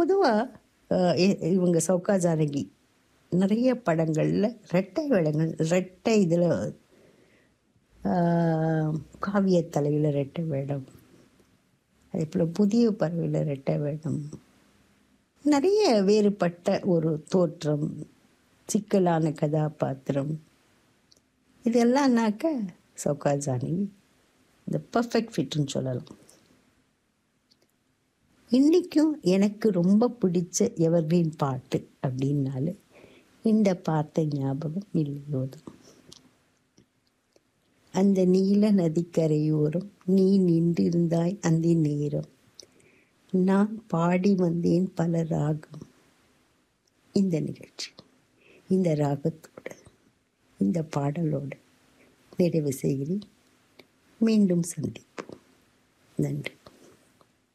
பொதுவாக இவங்க சௌகா ஜானகி நிறைய படங்களில் ரெட்டை வேடங்கள் ரெட்டை இதில் காவிய தலையில் ரெட்டை வேடம் அதே போல் புதிய பறவையில் ரெட்டை வேடம் நிறைய வேறுபட்ட ஒரு தோற்றம் சிக்கலான கதாபாத்திரம் இதெல்லாம்னாக்க சௌகா ஜானகி இந்த பர்ஃபெக்ட் ஃபிட்னு சொல்லலாம் இன்றைக்கும் எனக்கு ரொம்ப பிடிச்ச எவர்கிரீன் பாட்டு அப்படின்னாலே இந்த பாட்டை ஞாபகம் இல்லையோதும் அந்த நீல நதிக்கரையோரம் நீ நின்றிருந்தாய் அந்த நேரம் நான் பாடி வந்தேன் பல ராகம் இந்த நிகழ்ச்சி இந்த ராகத்தோடு இந்த பாடலோடு நிறைவு செய்கிறேன் மீண்டும் சந்திப்போம் நன்றி